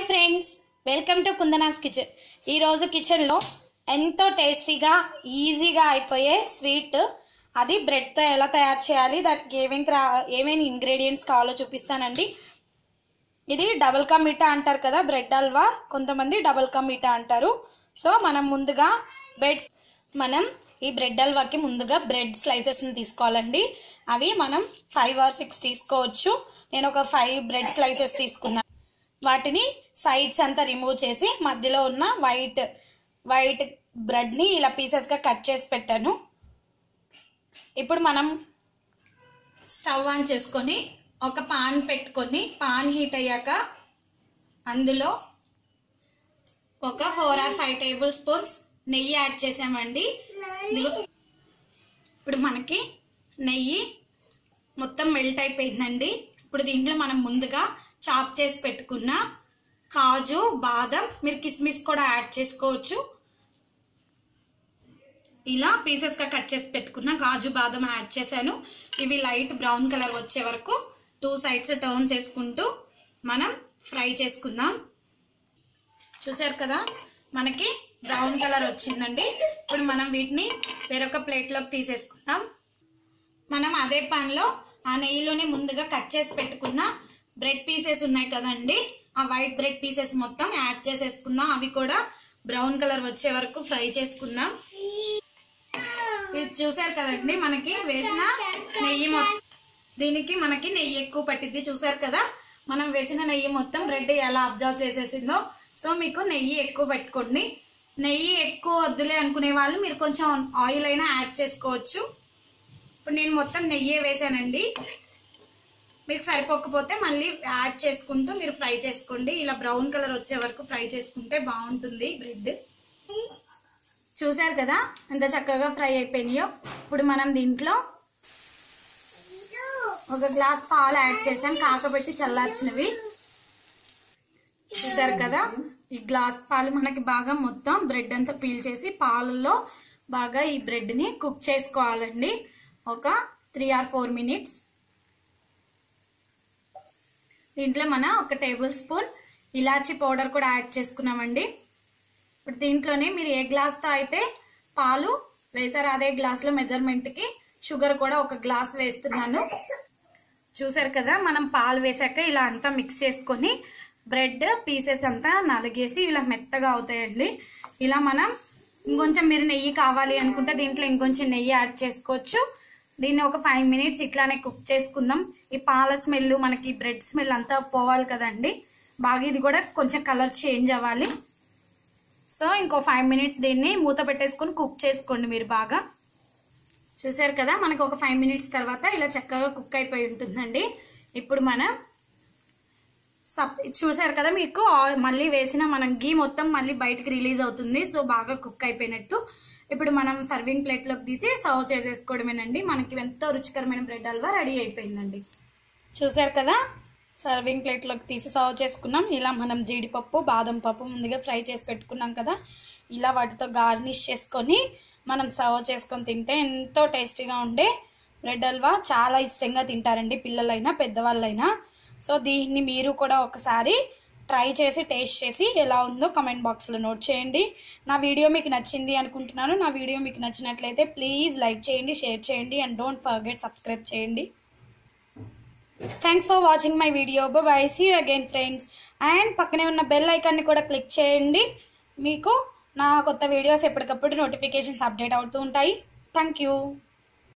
Friends welcome to Kundana's kitchen ఈరోజు కిచెన్లో ఎంతో టేస్టీగా ఈజీగా అయిపోయే స్వీట్ అది బ్రెడ్తో ఎలా తయారు చేయాలి దానికి ఏమేమి రా ఏమేమి ఇంగ్రీడియంట్స్ కావాలో చూపిస్తానండి ఇది డబుల్ కా మీఠా అంటారు కదా బ్రెడ్ హల్వా కొంతమంది డబుల్ కా మీఠా అంటారు సో మనం ముందుగా బ్రెడ్ మనం ఈ బ్రెడ్ హల్వాకి ముందుగా బ్రెడ్ స్లైసెస్ని తీసుకోవాలండి అవి మనం ఫైవ్ ఆర్ సిక్స్ తీసుకోవచ్చు నేను ఒక ఫైవ్ బ్రెడ్ స్లైసెస్ తీసుకున్నాను వాటిని సైడ్స్ అంతా రిమూవ్ చేసి మధ్యలో ఉన్న వైట్ వైట్ బ్రెడ్ని ఇలా పీసెస్గా కట్ చేసి పెట్టాను ఇప్పుడు మనం స్టవ్ ఆన్ చేసుకొని ఒక పాన్ పెట్టుకొని పాన్ హీట్ అయ్యాక అందులో ఒక four or five tablespoons నెయ్యి యాడ్ చేసామండి ఇదిగో. ఇప్పుడు మనకి నెయ్యి మొత్తం మెల్ట్ అయిపోయిందండి ఇప్పుడు దీంట్లో మనం ముందుగా చాప్ చేసి పెట్టుకున్న కాజు బాదం మీరు కిస్మిస్ కూడా యాడ్ చేసుకోవచ్చు ఇలా పీసెస్ గా కట్ చేసి పెట్టుకున్న కాజు బాదం యాడ్ చేశాను ఇవి లైట్ బ్రౌన్ కలర్ వచ్చే వరకు టూ సైడ్స్ టర్న్ చేసుకుంటూ మనం ఫ్రై చేసుకుందాం చూసారు కదా మనకి బ్రౌన్ కలర్ వచ్చిందండి ఇప్పుడు మనం వీటిని వేరొక ప్లేట్లోకి తీసేసుకుందాం మనం అదే పాన్లో ఆ నెయ్యిలోనే ముందుగా కట్ చేసి పెట్టుకున్న బ్రెడ్ పీసెస్ ఉన్నాయి కదండి ఆ వైట్ బ్రెడ్ పీసెస్ మొత్తం యాడ్ చేసేసుకుందాం అవి కూడా బ్రౌన్ కలర్ వచ్చే వరకు ఫ్రై చేసుకుందాం ఇది చూసారు కదండి మనకి వేసిన నెయ్యి మొత్తం దీనికి మనకి నెయ్యి ఎక్కువ పట్టింది చూసారు కదా మనం వేసిన నెయ్యి మొత్తం బ్రెడ్ ఎలా అబ్జర్వ్ చేసేసిందో సో మీకు నెయ్యి ఎక్కువ పెట్టుకోండి నెయ్యి ఎక్కువ వద్దులే అనుకునే వాళ్ళు మీరు కొంచెం ఆయిల్ అయినా యాడ్ చేసుకోవచ్చు ఇప్పుడు నేను మొత్తం నెయ్యే వేసానండి మీకు సరిపోకపోతే మళ్ళీ యాడ్ చేసుకుంటూ మీరు ఫ్రై చేసుకోండి ఇలా బ్రౌన్ కలర్ వచ్చే వరకు ఫ్రై చేసుకుంటే బాగుంటుంది బ్రెడ్ చూసారు కదా ఎంత చక్కగా ఫ్రై అయిపోయినాయో ఇప్పుడు మనం దీంట్లో ఒక గ్లాస్ పాలు యాడ్ చేసాం కాకబెట్టి చల్లార్చినవి చూసారు కదా ఈ గ్లాస్ పాలు మనకి బాగా మొత్తం బ్రెడ్ అంతా పీల్ చేసి పాలల్లో బాగా ఈ బ్రెడ్ ని కుక్ చేసుకోవాలండి ఒక త్రీ ఆర్ ఫోర్ మినిట్స్ దీంట్లో మన ఒక టేబుల్ స్పూన్ ఇలాచీ పౌడర్ కూడా యాడ్ చేసుకున్నామండి ఇప్పుడు దీంట్లోనే మీరు ఏ గ్లాస్తో అయితే పాలు వేసారో అదే గ్లాస్లో మెజర్మెంట్కి షుగర్ కూడా ఒక గ్లాస్ వేస్తున్నాను చూసారు కదా మనం పాలు వేసాక ఇలా అంతా మిక్స్ చేసుకొని బ్రెడ్ పీసెస్ అంతా నలిగేసి ఇలా మెత్తగా అవుతాయండి ఇలా మనం ఇంకొంచెం మీరు నెయ్యి కావాలి అనుకుంటే దీంట్లో ఇంకొంచెం నెయ్యి యాడ్ చేసుకోవచ్చు దీన్ని ఒక ఫైవ్ మినిట్స్ ఇట్లానే కుక్ చేసుకుందాం ఈ పాల స్మెల్ మనకి బ్రెడ్ స్మెల్ అంతా పోవాలి కదండి బాగా ఇది కూడా కొంచెం కలర్ చేంజ్ అవ్వాలి సో ఇంకో ఫైవ్ మినిట్స్ దీన్ని మూత పెట్టేసుకొని కుక్ చేసుకోండి మీరు బాగా చూసారు కదా మనకు ఒక ఫైవ్ మినిట్స్ తర్వాత ఇలా చక్కగా కుక్ అయిపోయి ఉంటుందండి ఇప్పుడు మనం సప్ చూసారు కదా మీకు ఆ- మళ్ళీ వేసిన మనం గీ మొత్తం మళ్ళీ బయటకు రిలీజ్ అవుతుంది సో బాగా కుక్ అయిపోయినట్టు ఇప్పుడు మనం సర్వింగ్ ప్లేట్లోకి తీసి సర్వ్ చేసేసుకోవడమేనండి మనకి ఎంతో రుచికరమైన బ్రెడ్ హల్వా రెడీ అయిపోయిందండి చూసారు కదా సర్వింగ్ ప్లేట్లోకి తీసి సర్వ్ చేసుకున్నాం ఇలా మనం జీడిపప్పు బాదం పప్పు ముందుగా ఫ్రై చేసి పెట్టుకున్నాం కదా ఇలా వాటితో గార్నిష్ చేసుకొని మనం సర్వ్ చేసుకొని తింటే ఎంతో టేస్టీగా ఉండే బ్రెడ్ హల్వా చాలా ఇష్టంగా తింటారండి పిల్లలైనా పెద్దవాళ్ళైనా సో దీన్ని మీరు కూడా ఒకసారి ట్రై చేసి టేస్ట్ చేసి ఎలా ఉందో కమెంట్ బాక్స్లో నోట్ చేయండి నా వీడియో మీకు నచ్చింది అనుకుంటున్నాను నా వీడియో మీకు నచ్చినట్లయితే ప్లీజ్ లైక్ చేయండి షేర్ చేయండి అండ్ డోంట్ ఫర్గెట్ సబ్స్క్రైబ్ చేయండి thanks for watching my video bye see you again friends and పక్కనే ఉన్న బెల్ ఐకాన్ని కూడా క్లిక్ చేయండి మీకు నా కొత్త వీడియోస్ ఎప్పటికప్పుడు నోటిఫికేషన్స్ అప్డేట్ అవుతూ ఉంటాయి థ్యాంక్ యూ